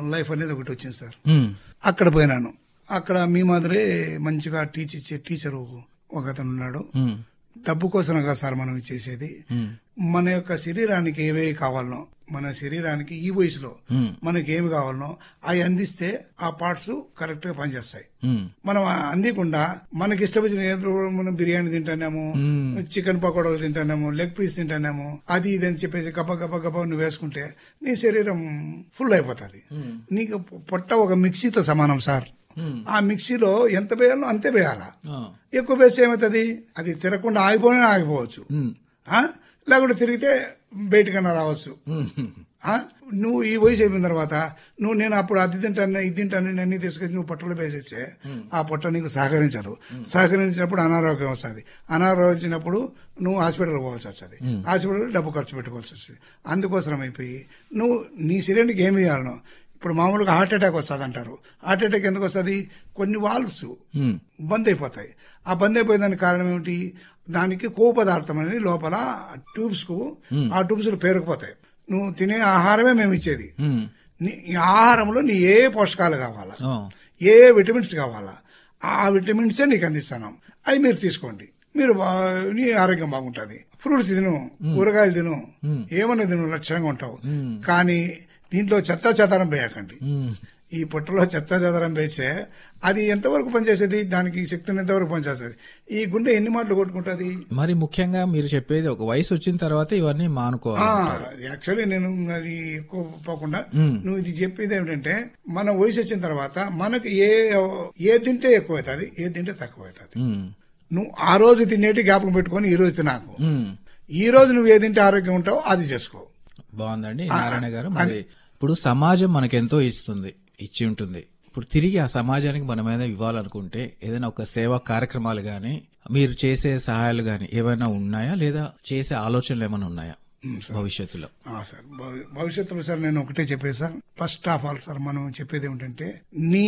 Life అనేది ఒకటి వచ్చింది సార్ ఉమ్, అక్కడ పోయినాను అక్కడ మీ మాదిరే మంచిగా టీచ్ ఇచ్చే టీచరు ఒక అతను ఉన్నాడు ఉమ్, డబ్బు కోసం కదా సార్ మనం చేసేది ఉమ్, మన యొక్క శరీరానికి ఏవేవి కావాలనో మన శరీరానికి ఈ వయసులో ఉమ్, మనకి ఏమి కావాలనో అవి అందిస్తే ఆ పార్ట్స్ కరెక్ట్ గా పనిచేస్తాయి ఉమ్, మనం అందికుండా మనకి ఇష్టమైన ఏదో మనం బిర్యానీ తింటానేమో మ్మ్. చికెన్ పకోడాలు తింటానేమో లెగ్ పీస్ తింటానేమో అది ఇది అని చెప్పేసి గబ గబ గబ నువ్వు వేసుకుంటే నీ శరీరం ఫుల్ అయిపోతుంది ఉమ్, నీకు పొట్ట ఒక మిక్సీతో సమానం సార్ ఉమ్, ఆ మిక్సీలో ఎంత వేయాలో అంతే వేయాలా ఆ, ఎక్కువ వేస్తే ఏమవుతుంది అది తిరగకుండా ఆగిపోయినా ఆగిపోవచ్చు ఉమ్, ఆ? లేకుంటే తిరిగితే బయటకన్నా రావచ్చు ఉమ్, ఆ? నువ్వు ఈ వయసు అయిపోయిన తర్వాత నువ్వు నేను అప్పుడు అది తింటాను ఇది తింటాను నేను అన్ని తీసుకొచ్చి నువ్వు పొట్టలో వేసేస్తే ఆ పొట్ట నీకు సహకరించదు సహకరించినప్పుడు అనారోగ్యం వస్తుంది అనారోగ్యం వచ్చినప్పుడు నువ్వు హాస్పిటల్ పోవాల్సి వస్తుంది హాస్పిటల్ డబ్బు ఖర్చు పెట్టుకోవాల్సి వస్తుంది అందుకోసం అయిపోయి నువ్వు నీ శరీరానికి ఏమి చేయాలనో ఇప్పుడు మామూలుగా హార్ట్ అటాక్ వస్తుంది అంటారు హార్ట్ అటాక్ ఎందుకు వస్తుంది కొన్ని వాల్వ్స్ ఉమ్, బంద్ అయిపోతాయి ఆ బంద్ అయిపోయేదానికి కారణం ఏమిటి దానికి కొవ్వు పదార్థం అనేది లోపల ట్యూబ్స్ కు ఆ ట్యూబ్స్ పేరుకుపోతాయి నువ్వు తినే ఆహారమే మేము ఇచ్చేది ఉమ్, నీ ఈ ఆహారంలో నీ ఏ పోషకాలు కావాలా ఆ, ఏ విటమిన్స్ కావాలా ఆ విటమిన్సే నీకు అందిస్తాను అవి మీరు తీసుకోండి మీరు బా- నీ ఆరోగ్యం బాగుంటుంది ఫ్రూట్స్ తిను కూరగాయలు తిను ఏమన్నా తిను లక్షణంగా ఉంటావు ఉమ్, కానీ దీంట్లో చెత్త చెదారం వేయకండి ఉమ్, ఈ పొట్టలో చెత్త చెదరం వేస్తే అది ఎంతవరకు పనిచేసేది దానికి శక్తిని ఎంతవరకు పనిచేస్తుంది ఈ గుండె ఎన్ని మాటలు కొట్టుకుంటుంది మరి ముఖ్యంగా మీరు చెప్పేది ఒక వయసు వచ్చిన తర్వాత ఇవన్నీ మానుకోవాలి యాక్చువల్లీ నేను అది ఎక్కువ పోకుండా ఉమ్, నువ్వు ఇది చెప్పేది ఏమిటంటే మన వయసు వచ్చిన తర్వాత మనకి ఏ ఏ తింటే ఎక్కువ అవుతుంది ఏ తింటే తక్కువ అవుతుంది ఉమ్, నువ్వు ఆ రోజు తినేటి జ్ఞాపకం పెట్టుకొని ఈ రోజు తినాకు ఉమ్. ఈ రోజు నువ్వు ఏ తింటే ఆరోగ్యం ఉంటావో అది చేసుకో బాగుందండి నారాయణ గారు మరి ఇప్పుడు సమాజం మనకెంతో ఇస్తుంది ఇచ్చి ఉంటుంది ఇప్పుడు తిరిగి ఆ సమాజానికి మనం ఏదైనా ఇవ్వాలనుకుంటే ఏదైనా ఒక సేవా కార్యక్రమాలు గాని మీరు చేసే సహాయాలు గాని ఏమైనా ఉన్నాయా లేదా చేసే ఆలోచనలు ఏమైనా ఉన్నాయా భవిష్యత్తులో ఆ, సార్ భవి- భవిష్యత్తులో సార్ నేను ఒకటే చెప్పేది sir first of all sir మనం చెప్పేది ఏమిటంటే నీ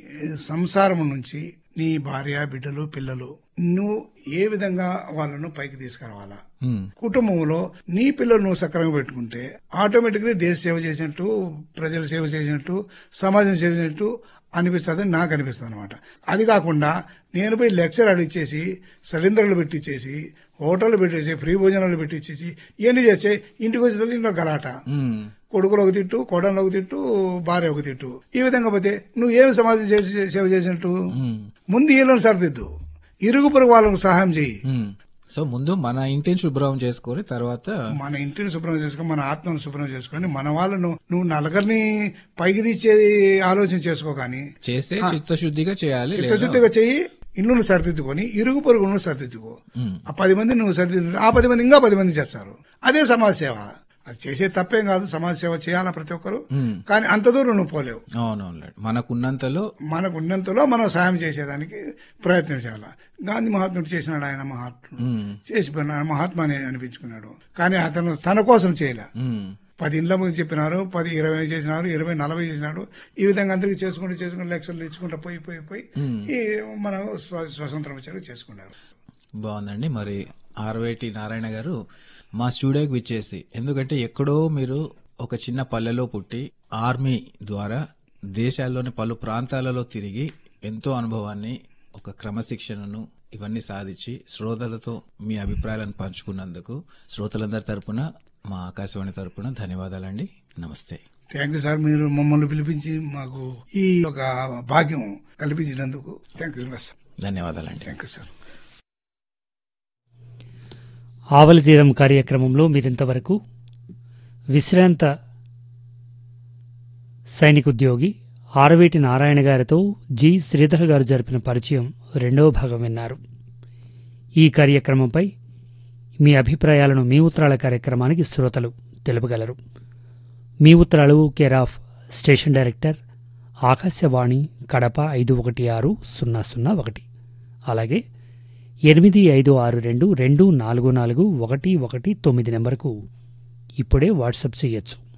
సంసారం నుంచి నీ భార్య బిడ్డలు పిల్లలు నువ్వు ఏ విధంగా వాళ్ళను పైకి తీసుకురావాలా ఉమ్, కుటుంబంలో నీ పిల్లలు నువ్వు సక్రమంగా పెట్టుకుంటే ఆటోమేటిక్లీ దేశ సేవ చేసినట్టు ప్రజల సేవ చేసినట్టు సమాజం సేవ చేసినట్టు అనిపిస్తుంది నాకు అనిపిస్తుంది అనమాట అది కాకుండా నేను పోయి లెక్చర్ అడిచేసి సిలిండర్లు పెట్టించేసి హోటల్ పెట్టేసి ఫ్రీ భోజనాలు పెట్టించేసి ఇవన్నీ చేస్తే ఇంటికి వచ్చేసరికి ఇంట్లో గలాట ఉమ్, కొడుకులు ఒక తిట్టు కోడలు ఒక తిట్టు భార్య ఒక తిట్టు ఈ విధంగా పోతే నువ్వు ఏమి సమాజం చేసి సేవ చేసినట్టు ఉమ్, ముందు వీళ్ళని సరిదిద్దు ఇరుగు పొరుగు వాళ్ళకు సహాయం చేయి ఉమ్. సో ముందు మన ఇంటిని శుభ్రం చేసుకొని తర్వాత మన ఇంటిని శుభ్రం చేసుకొని మన ఆత్మను శుభ్రం చేసుకొని మన వాళ్ళను నువ్వు నలుగురిని పైకి తీసేది ఆలోచన చేసుకో కానీ చేసే చిత్తశుద్ధిగా చేయాలి లేదా చిత్తశుద్ధిగా చెయ్యి ఇల్లును సరిదిద్దుకొని ఇరుగు పొరుగును సరిదిద్దుకో ఉమ్, ఆ పది మంది నువ్వు సరిదిద్దు ఆ పది మంది ఇంకా పది మంది చేస్తారు అదే సమాజ సేవ అది చేసే తప్పేం కాదు సమాజ సేవ చేయాలా ప్రతి ఒక్కరు ఉమ్. కానీ అంత దూరం నువ్వు పోలేవు అవునవును మనకున్నంతలో మనకు ఉన్నంతలో మనం సాయం చేసేదానికి ప్రయత్నం చేయాలి గాంధీ మహాత్ముడు చేసినాడు ఆయన మహాత్ముడు ఉమ్, చేసిపోయిన ఆయన మహాత్మా అని అనిపించుకున్నాడు కానీ అతను తన కోసం చేయలే ఉమ్, పది ఇండ్ల ముందు చెప్పినారు పది ఇరవై చేసినారు ఇరవై నలభై చేసినాడు ఈ విధంగా అందరికి చేసుకుంటూ చేసుకుంటూ లెక్చర్లు ఇచ్చుకుంటూ పోయి పోయి పోయి ఈ మనం స్వ- స్వతంత్రం వచ్చాడు చేసుకున్నారు బాగుందండి మరి ఆర్వేటి నారాయణ గారు మా స్టూడియోకి విచ్చేసి ఎందుకంటే ఎక్కడో మీరు ఒక చిన్న పల్లెలో పుట్టి ఆర్మీ ద్వారా దేశాల్లోని పలు ప్రాంతాలలో తిరిగి ఎంతో అనుభవాన్ని ఒక క్రమశిక్షణను ఇవన్నీ సాధించి శ్రోతలతో మీ అభిప్రాయాలను పంచుకున్నందుకు శ్రోతలందరి తరపున మా ఆకాశవాణి తరపున ధన్యవాదాలండి నమస్తే థ్యాంక్ యూ సార్ మీరు మమ్మల్ని పిలిపించి మాకు ఈ ఒక భాగ్యం కల్పించినందుకు థ్యాంక్ యూ వెరీ మచ్ ధన్యవాదాలండి థ్యాంక్ యూ సార్ ఆవలి తీరం కార్యక్రమంలో మీరింతవరకు విశ్రాంత సైనికోద్యోగి ఆరవేటి నారాయణ గారితో జి శ్రీధర్ గారు జరిపిన పరిచయం రెండవ భాగం విన్నారు ఈ కార్యక్రమంపై మీ అభిప్రాయాలను మీ ఉత్తరాల కార్యక్రమానికి శ్రోతలు తెలుపగలరు మీ ఉత్తరాలు care of station director Akashvani Kadapa ఐదు ఒకటి ఆరు సున్నా సున్నా ఒకటి అలాగే ఎనిమిది ఐదు ఆరు రెండు రెండు నాలుగు నాలుగు ఒకటి ఒకటి తొమ్మిది నెంబర్కు ఇప్పుడే వాట్సాప్ చేయొచ్చు